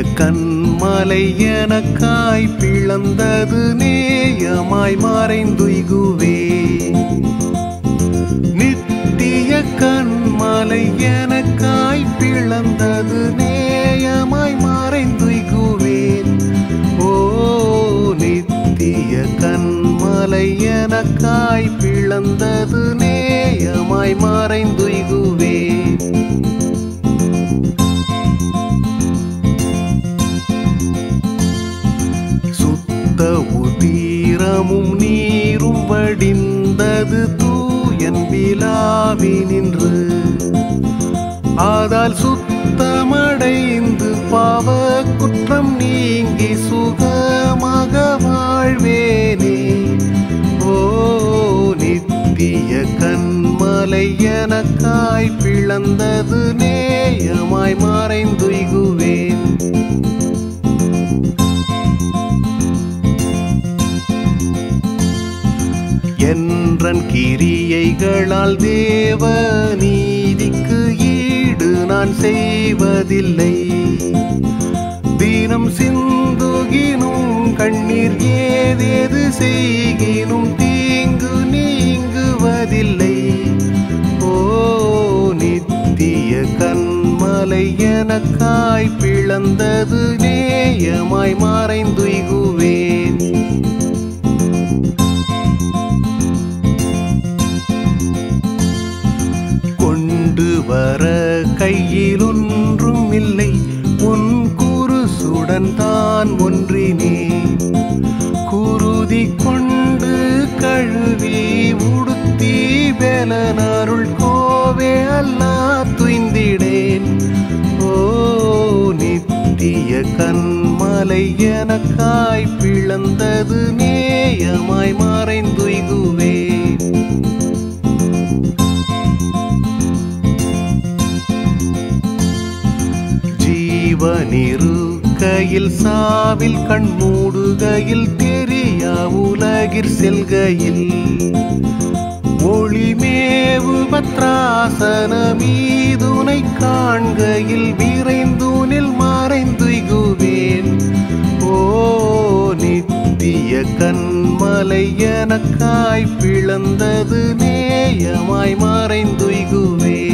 கண்மலை எனக்காய் பிளந்தது நேயமாய் மறைந்துய்குவே நித்திய கண்மலை எனக்காய் பிளந்தது நேயமாய் மறைந்துய்குவேன் ஓ நித்திய கண்மலை எனக்காய் பிளந்தது நேயமாய் மறைந்துய்குவேன் சுத்த உதீரமும் நீரும் வடிந்தது தூயன் விழாவி நின்று ஆதால் சுத்தமடைந்து பாவ குற்றம் நீங்கி சுகமாக வாழ்வேனே ஓ நித்திய கண்மலை எனக்காய் பிளந்தது நேயமாய் மறைந்துய்குவேன் என்றன் கிரியைகளால் தேவ நீதிக்கு ஈடு நான் செய்வதில்லை தினம் சிந்துகினும் கண்ணீர் ஏதேது செய்கினும் தீங்கு நீங்குவதில்லை ஓ நித்திய கண்மலை எனக்காய் பிளந்தது நேயமாய் மறைந்துய்குவேன் கொண்டு வர கையில் ஒன்றும் இல்லை உன் குருசுடன் தான் ஒன்றினே குருதி கொண்டு கழுவி உடுத்தி வேலனருள் கோவே அல்லா துய்ந்திடேன் ஓ நித்திய கண்மலை எனக்காய் பிளந்தது நேயமாய் மறைந்துய்குவேன் ஜீவனிருக்கையில் சாவில் கண்மூடுகையில் தெரியா உலகிற் செல்கையில் ஒளிமேவு பத்ராசன மீதுனை காண்கையில் விரைந்தூனில் மறைந்துய்குவேன் ஓ நித்திய கண்மலை எனக்காய் பிளந்தது நேயமாய் மறைந்துய்குவேன்